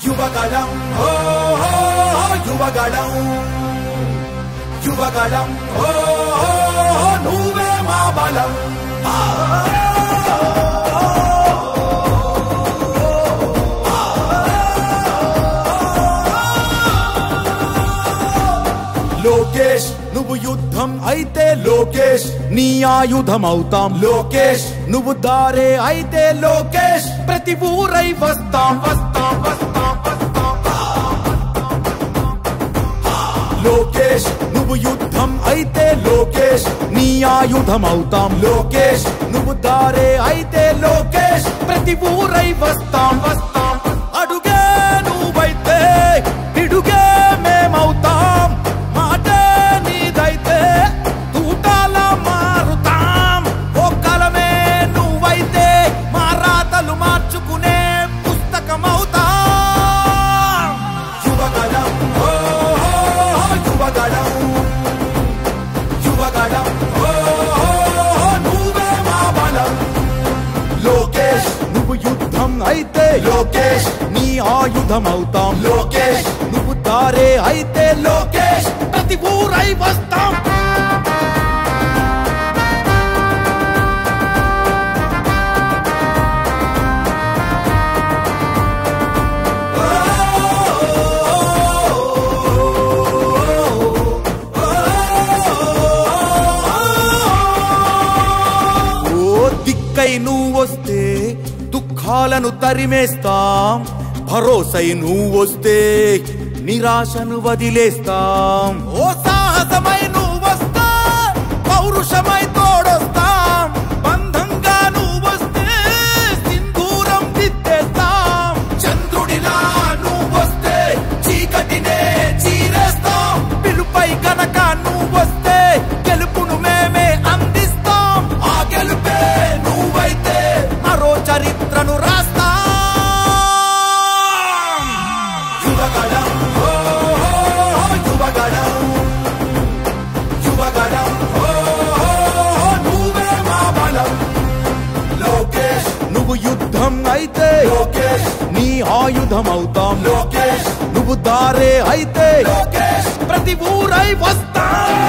యువగళం ఓ ఓ, యువగళం యువగళం ఓ ఓ, నువ్వే మా బలం లోకేష్ నువ్వు యుద్ధం అయితే లోకేష్ నీ ఆయుధం అవుతాం లోకేష్ నువ్వు దారే అయితే లోకేష్ ప్రతి ఊరై వస్తాం వస్తాం వస్తాం వస్తాం లోకేష్ నువ్వు యుద్ధం అయితే లోకేష్ నీ ఆయుధం అవుతాం లోకేష్ నువ్వు దారే అయితే లోకేష్ ప్రతి ఊరై వస్తాం వస్తాం అడుగే నువ్వైతే పిడుగే మేమవుతాం మాటే నీదైతే తూటాల మారుతాం ఒక్కలమే నువ్వైతే మా రాతలు మార్చుకునే పుస్తకమవుతాం యువగళం ఓ ఓ, యువగళం యువగళం ఓ ఓ, నువ్వే మా బలం లోకేష్ నువ్వు యుద్ధం అయితే లోకేష్ నీ ఆయుధం అవుతాం లోకేష్ నువ్వు దారే అయితే లోకేష్ ప్రతి ఊరై వస్తాం ఓ దిక్కై నువ్వు వస్తే దుఃఖాలను తరిమేస్తాం భరోసై నువ్వు వస్తే నిరాశను వదిలేస్తాం ఓ సాహసమై నువ్వు వస్తా పౌరుషమై తోడొస్తాం బంధంగా నువ్వు వస్తే సింధూరం దిద్దేస్తాం చంద్రుడిలా నువ్వు వస్తే చీకటినే చీరేస్తాం పిలుపై గనక నువ్వు వస్తే గెలుపును మేమే అందిస్తాం ఆ గెలుపే నువ్వైతే మరో చరిత్రను రాస్తాం యువగళం ఓ ఓ, యువగళం యువగళం ఓ ఓ, నువ్వే మా బలం లోకేష్ నువ్వు యుద్ధం అయితే లోకేష్ నీ ఆయుధం అవుతాం లోకేష్ నువ్వు దారే అయితే లోకేష్ ప్రతి ఊరై వస్తాం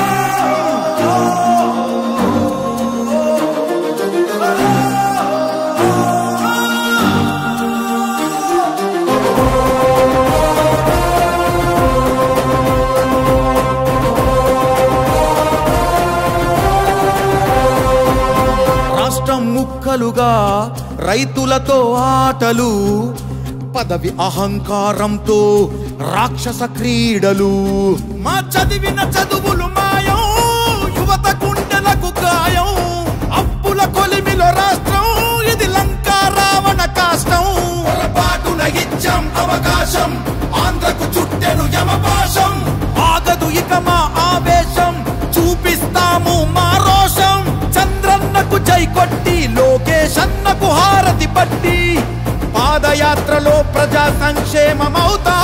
రాష్ట్రం ముక్కలుగా రైతులతో ఆటలు పదవి అహంకారంతో రాక్షస క్రీడలు మా చదివిన చదువులు మాయం యువత గుండెలకు గాయం అప్పుల కొలిమిలో రాష్ట్రం ఇది లంకా రావణ కాష్టం పొరపాటున ఇచ్చాం అవకాశం ఆంధ్రకు చుట్టెను యమపాశం ఆగదు ఇక మా ఆవేశం చూపిస్తాము మా రోషం చంద్రన్నకు జై కొట్టి లోకేష్ అన్నకు హారతి పట్టి పాదయాత్రలో ప్రజా సంక్షేమమవుతాం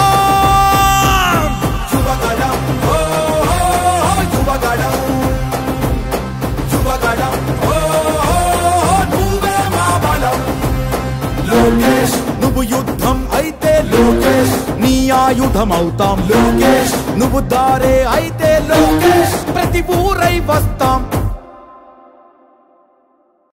యువగళం ఓ ఓ, యువగళం యువగళం ఓ ఓ, నువ్వే మా బలం లోకేష్ నువ్వు యుద్ధం అయితే లోకేష్ నీ ఆయుధం అవుతాం లోకేష్ నువ్వు దారే అయితే లోకేష్ ప్రతి ఊరై వస్తాం